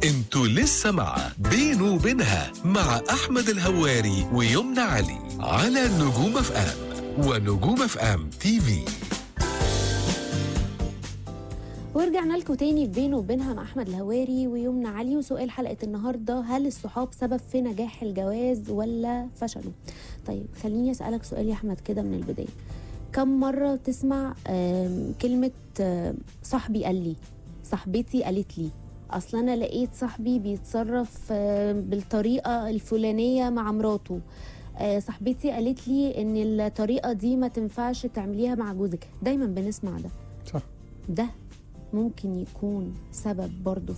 انتوا لسه مع بينه وبينها مع احمد الهواري ويمنى علي على نجوم اف ام ونجوم اف ام تي في ورجعنا لكم تاني في بينه وبينها مع احمد الهواري ويمنى علي وسؤال حلقه النهارده هل الصحاب سبب في نجاح الجواز ولا فشله طيب خليني اسالك سؤال يا احمد كده من البدايه كم مره تسمع آم، كلمه آم، صاحبي قال لي صاحبتي قالت لي اصل انا لقيت صاحبي بيتصرف آم، بالطريقه الفلانيه مع مراته آه، صاحبتي قالت لي ان الطريقه دي ما تنفعش تعمليها مع جوزك دايما بنسمع ده صح ده ممكن يكون سبب برضه